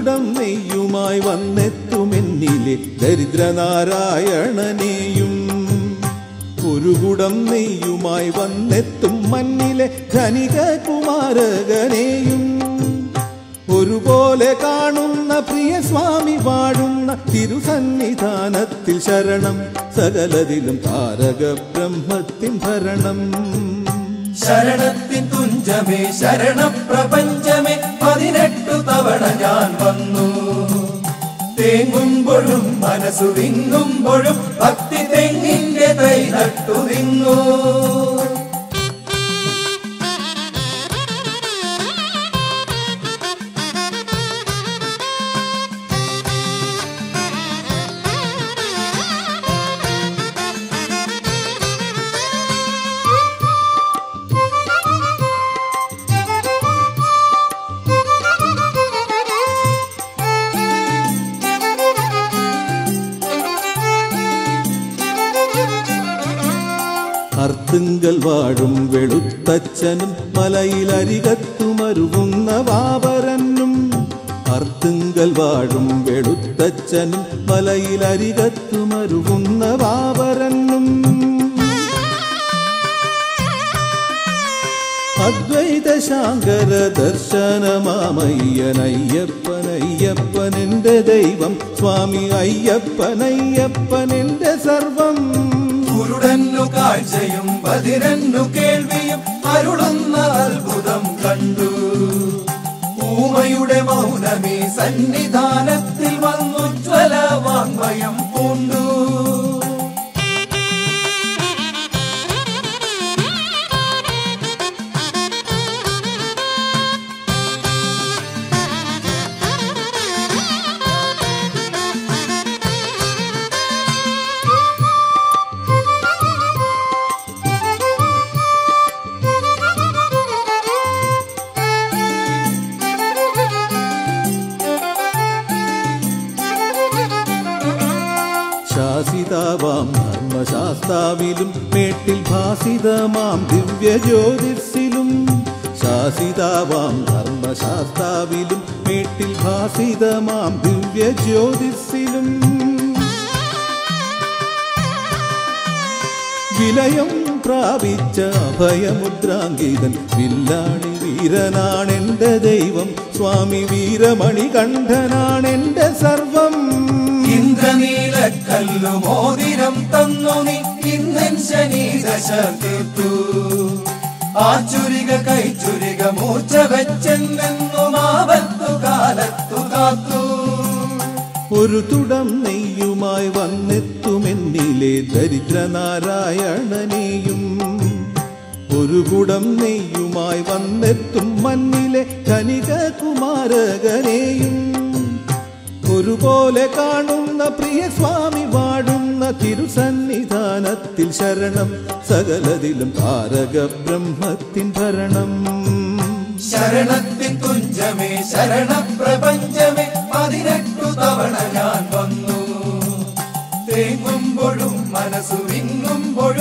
കുടം നെയ്യുമായി വന്നെത്തുമെന്നിലെ ദരിദ്രനാരായണനെയും ഒരു കുടം നെയ്യുമായി വന്നെത്തും മണ്ണിലെ ധനിക കുമാരകനെയും ഒരുപോലെ കാണുന്ന പ്രിയ സ്വാമി പാടുന്ന തിരുസന്നിധാനത്തിൽ ശരണം സകലതിലും താരക ബ്രഹ്മത്തിൻ ഭരണം ശരണത്തിൻ തുഞ്ചമേ ശരണപ്രപഞ്ചമേ പതിനെട്ടു തവണ ഞാൻ വന്നു തേങ്ങുമ്പോഴും മനസ്സു വിങ്ങുമ്പോഴും ഭക്തി തെങ്ങിന്റെ തൈ നട്ടു നിന്നു അർത്തുങ്കൽ വാഴും വെളുത്തച്ഛനും മലയിലരികത്തുമരുവുന്ന വാവരനും അർത്തുങ്കൽ വാഴും വെളുത്തച്ഛനും മലയിലരികത്തുമരുവുന്ന വാവരനും അദ്വൈത ശാങ്കര ദർശനമാമയ്യനയ്യപ്പനയ്യപ്പൻ എന്റെ ദൈവം സ്വാമി അയ്യപ്പനയ്യപ്പൻ എന്റെ സർവം കുരുടന്നു കാഴ്ചയും ബദിരന്നു കേൾവിയും അരുളുന്ന അത്ഭുതം കണ്ടു ഊമയുടെ മൗനമേ സന്നിധാനത്തിൽ വന്നുജ്വല വാങ്മയം പൂണ്ടു ശാസിതാവാം ധർമ്മശാസ്താവിലും മേട്ടിൽ ഭാസിതമാം ദിവ്യ ജ്യോതിർസിലും ശാസിതാവാം ധർമ്മശാസ്താവിലും മേട്ടിൽ ഭാസിതമാം ദിവ്യ ജ്യോതിർസിലും വിലയം പ്രാപിച്ച അഭയമുദ്രാങ്കിതൻ വില്ലാണി വീരനാണെന്റെ ദൈവം സ്വാമി വീരമണി കണ്ഠനാണെന്റെ സർവം ഇന്ദ്രനീലക്കല്ലു മോതിരം തന്നു നീ ഇന്നൻ ശനി ദശ തീർത്തു ആ ചുരിക കൈച്ചുരിക മൂർച്ച വെച്ചെന്നെന്നും ആപത്തു കാലത്തു കാത്തു ഒരു തുടം നെയ്യുമായി വന്നെത്തുമെന്നിലെ ദരിദ്രനാരായണനെയും ഒരു കുടം നെയ്യുമായി വന്നെത്തും മണ്ണിലെ ധനിക കുമാരകനെയും ഒരുപോലെ കാണുന്ന പ്രിയ സ്വാമി വാടുന്ന തിരുസന്നിധാനത്തിൽ ശരണം സകലതിലും താരക ബ്രഹ്മത്തിൻ ഭരണം ശരണത്തിൻ തുഞ്ചമേ ശരണപ്രപഞ്ചമേ പതിനെട്ടു തവണ ഞാൻ വന്നു തേങ്ങുമ്പോഴും മനസ്സു വിങ്ങുമ്പോഴും